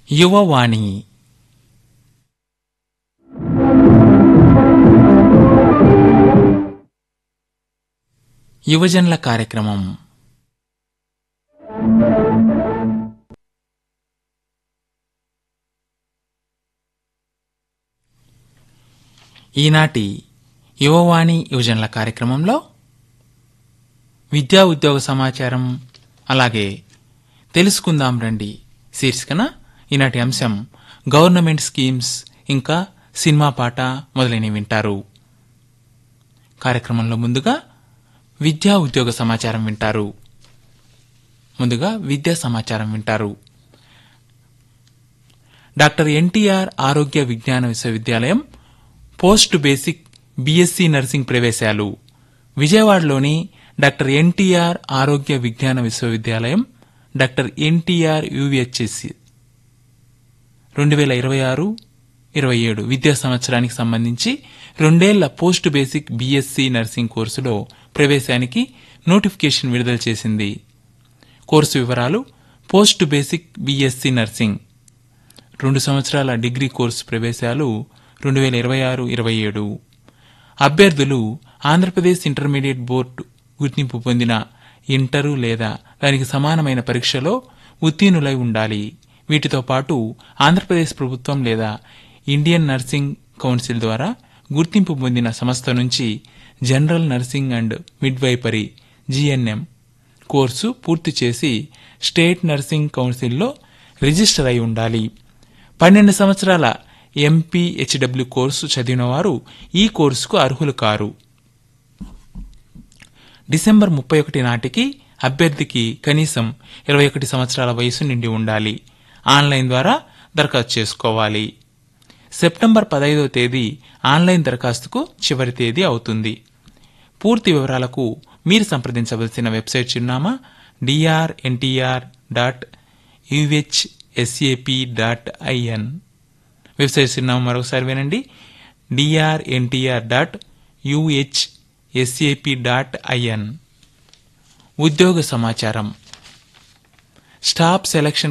యువవాణి యువజనుల కార్యక్రమం ఈనాటి యువవాణి యువజనుల కార్యక్రమంలో విద్యా ఉద్యోగ సమాచారం అలాగే తెలుసుకుందాం రండి శీర్షికన ఈనాటి అంశం గవర్నమెంట్ స్కీమ్స్ ఇంకా సినిమా పాట మొదలైనవి వింటారు కార్యక్రమంలో ముందుగా విద్యా ఉద్యోగ సమాచారం వింటారు ముందుగా విద్యా సమాచారం వింటారు డాక్టర్ ఎన్టీఆర్ ఆరోగ్య విజ్ఞాన విశ్వవిద్యాలయం పోస్ట్ బేసిక్ బీఎస్సీ నర్సింగ్ ప్రవేశాలు విజయవాడలోని డాక్టర్ ఎన్టీఆర్ ఆరోగ్య విజ్ఞాన విశ్వవిద్యాలయం డాక్టర్ ఎన్టీఆర్ యువిహెచ్ఎస్సి రెండు వేల ఇరవై ఆరు ఇరవై ఏడు విద్యా సంవత్సరానికి సంబంధించి రెండేళ్ల పోస్ట్ బేసిక్ బీఎస్సీ నర్సింగ్ కోర్సులో ప్రవేశానికి నోటిఫికేషన్ విడుదల చేసింది కోర్సు వివరాలు పోస్ట్ బేసిక్ బీఎస్సీ నర్సింగ్ రెండు సంవత్సరాల డిగ్రీ కోర్సు ప్రవేశాలు రెండు వేల ఇరవై ఆరు ఇరవై ఏడు అభ్యర్థులు ఆంధ్రప్రదేశ్ ఇంటర్మీడియట్ బోర్డు గుర్తింపు పొందిన ఇంటరు లేదా దానికి సమానమైన పరీక్షలో ఉత్తీర్ణులై ఉండాలి వీటితో పాటు ఆంధ్రప్రదేశ్ ప్రభుత్వం లేదా ఇండియన్ నర్సింగ్ కౌన్సిల్ ద్వారా గుర్తింపు పొందిన సంస్థ నుంచి general nursing and midwifery GNM course పూర్తి చేసి స్టేట్ నర్సింగ్ కౌన్సిల్లో రిజిస్టర్ అయి ఉండాలి పన్నెండు సంవత్సరాల ఎంపీహెచ్డబ్ల్యూ కోర్సు చదివిన వారు ఈ కోర్సుకు అర్హులు కారు డిసెంబర్ ముప్పై ఒకటి నాటికి అభ్యర్థికి కనీసం ఇరవై ఒకటి సంవత్సరాల వయసు నిండి ఉండాలి ఆన్లైన్ ద్వారా దరఖాస్తు చేసుకోవాలి సెప్టెంబర్ పదహైదో తేదీ ఆన్లైన్ దరఖాస్తుకు చివరి తేదీ అవుతుంది పూర్తి వివరాలకు మీరు సంప్రదించవలసిన వెబ్సైట్ చిరునామా Dr NTR dot UHSAP dot IN website చిరునామా మరొకసారి వినండి Dr NTR dot UHSAP dot IN ఉద్యోగ సమాచారం స్టాఫ్ సెలక్షన్